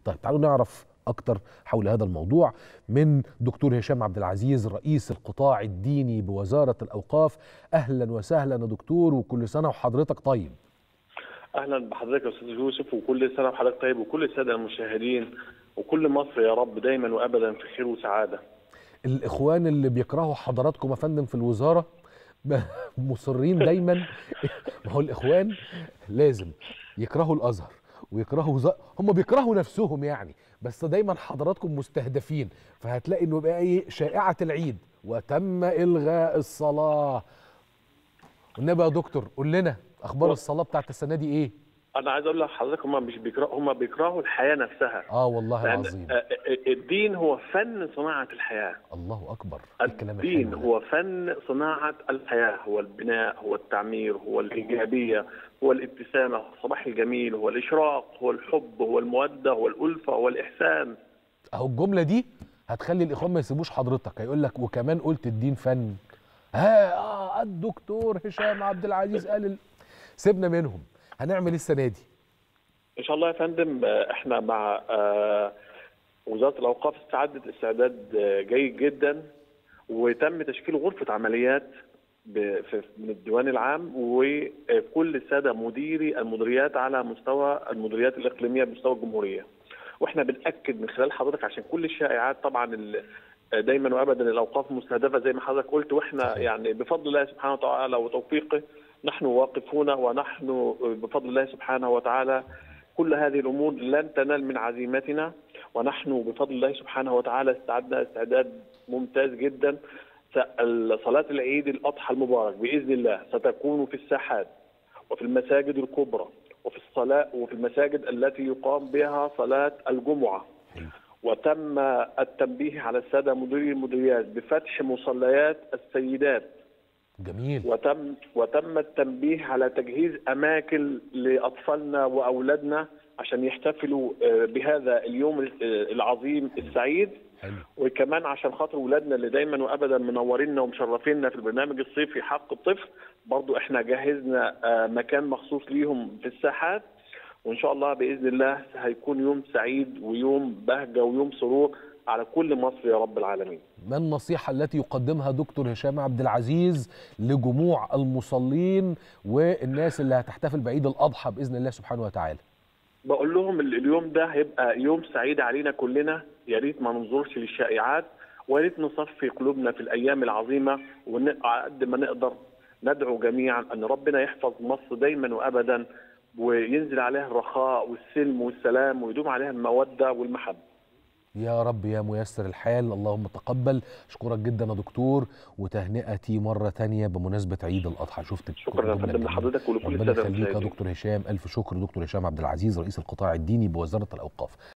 طيب تعالوا نعرف اكتر حول هذا الموضوع من دكتور هشام عبد العزيز رئيس القطاع الديني بوزاره الاوقاف اهلا وسهلا يا دكتور وكل سنه وحضرتك طيب اهلا بحضرتك يا استاذ يوسف وكل سنه وحضرتك طيب وكل الساده المشاهدين وكل مصر يا رب دايما وابدا في خير وسعاده الاخوان اللي بيكرهوا حضراتكم يا فندم في الوزاره مصرين دايما ما هو الاخوان لازم يكرهوا الازهر ويكرهوا ز... هم بيكرهوا نفسهم يعني بس دايما حضراتكم مستهدفين فهتلاقي انه بقى ايه شائعه العيد وتم الغاء الصلاه والنبي يا دكتور قول لنا اخبار الصلاه بتاعت السنه دي ايه انا عايز اقول لحضرتك هم مش بيكرهوا هم بيكرهوا الحياه نفسها اه والله لأن العظيم الدين هو فن صناعه الحياه الله اكبر إيه الكلام الدين الحلو ده؟ هو فن صناعه الحياه هو البناء هو التعمير هو الايجابيه هو الابتسامه هو الصباح الجميل هو الاشراق هو الحب هو الموده هو الالفه هو الاحسان اهو الجمله دي هتخلي الاخوان ما يسيبوش حضرتك هيقول لك وكمان قلت الدين فن ها اه الدكتور هشام عبد العزيز قال ال... سيبنا منهم هنعمل ايه السنه دي ان شاء الله يا فندم آه، احنا مع آه، وزاره الاوقاف استعدت استعداد آه، جيد جدا وتم تشكيل غرفه عمليات ب- في- من الديوان العام وكل الساده مديري المديريات على مستوى المديريات الاقليميه بمستوى الجمهوريه. واحنا بناكد من خلال حضرتك عشان كل الشائعات طبعا ال- دايما وابدا الاوقاف مستهدفه زي ما حضرتك قلت واحنا يعني بفضل الله سبحانه وتعالى وتوفيقه نحن واقفون ونحن بفضل الله سبحانه وتعالى كل هذه الامور لن تنال من عزيمتنا ونحن بفضل الله سبحانه وتعالى استعدنا استعداد ممتاز جدا س- صلاه العيد الاضحى المبارك باذن الله ستكون في الساحات وفي المساجد الكبرى وفي الصلاه وفي المساجد التي يقام بها صلاه الجمعه وتم التنبيه على الساده مديري المديريات بفتح مصليات السيدات جميل وتم وتم التنبيه على تجهيز اماكن لاطفالنا واولادنا عشان يحتفلوا آه، بهذا اليوم آه، العظيم السعيد حلو وكمان عشان خاطر اولادنا اللي دايما وابدا منورينا ومشرفينا في البرنامج الصيفي حق الطفل برضو احنا جهزنا آه، مكان مخصوص ليهم في الساحات وان شاء الله باذن الله هيكون يوم سعيد ويوم بهجه ويوم سرور على كل مصر يا رب العالمين ما النصيحة التي يقدمها دكتور هشام عبد العزيز لجموع المصلين والناس اللي هتحتفل بعيد الأضحى بإذن الله سبحانه وتعالى بقول لهم ال- اليوم ده هيبقى يوم سعيد علينا كلنا يا ريت ما ننظرش للشائعات ويا ريت نصفي قلوبنا في الايام العظيمه وعلى قد ما نقدر ندعو جميعا ان ربنا يحفظ مصر دايما وابدا وينزل عليها الرخاء والسلم والسلام ويدوم عليها الموده والمحبه يا رب يا ميسر الحال اللهم تقبل أشكرك جدا يا دكتور وتهنئتي مرة تانية بمناسبة عيد الأضحى شفت شكرا يا الجملة فندم الجميلة. لحضرتك ولكل ربنا الساده يخليك يا المشاهدين دكتور هشام ألف شكر دكتور هشام عبد العزيز رئيس القطاع الديني بوزارة الأوقاف